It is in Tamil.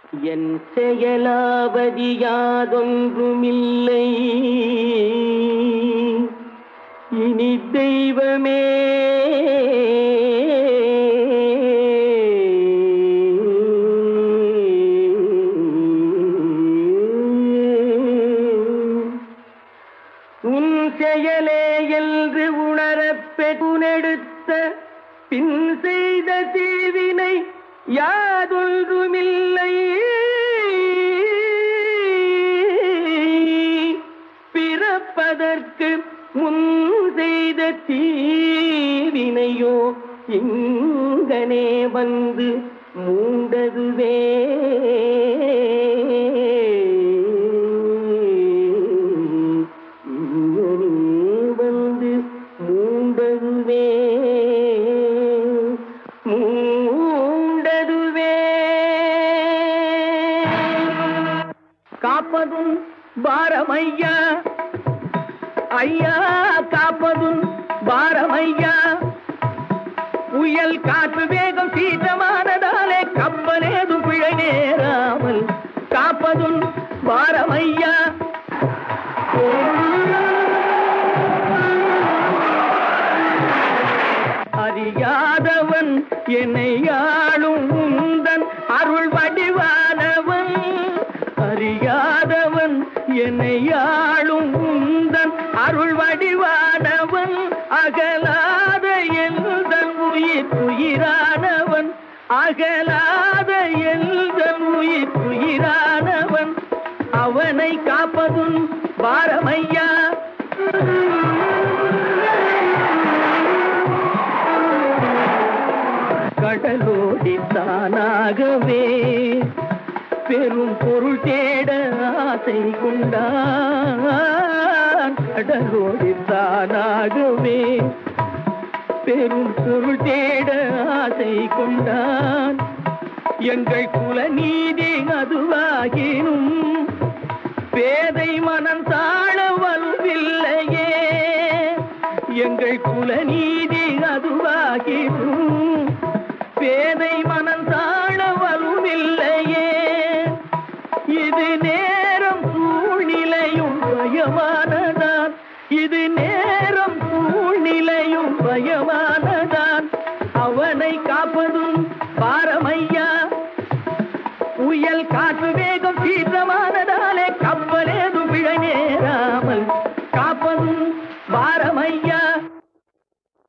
என் செயலாவதி யாதொன்றுமில்லை இனி தெய்வமே உன் செயலே என்று உணரப் பெகுனெடுத்த பின் செய்த தீவினை யாதொன்றுமில்லை பிறப்பதற்கு முன் செய்த தீவினையோ இங்கனே வந்து மூண்டதுவே இங்கனே வந்து மூண்டதுவே மூண்டதுவே காப்பதும் பாரமையா ஐயா காப்பதும் பாரமையா புயல் காற்று வேகம் சீற்றமானதாலே கப்பலேதும் பிழை நேராமல் காப்பதும் பாரமையா அறியாதவன் என்னை ஆளும் உந்தன் அருள் வடிவானவன் அறியாதவன் என்னை ஆளும் உந்தன் அருள் வடிவானவன் அகலாத எந்தன் உயிர் உயிரானவன் அகலாத எந்தன் உயிர் உயிரானவன் அவனை காப்பதும் பாரமையா கடலோடி தானாகவே பெரும் பொருள் தேட ஆசை கொண்டான் கடலோடி தானாகவே பெரும் பொருள் தேட ஆசை கொண்டான் எங்கள் குல நீதி அதுவாகினும் பேதை மனம் தாழ வலுவில்லையே எங்கள் குல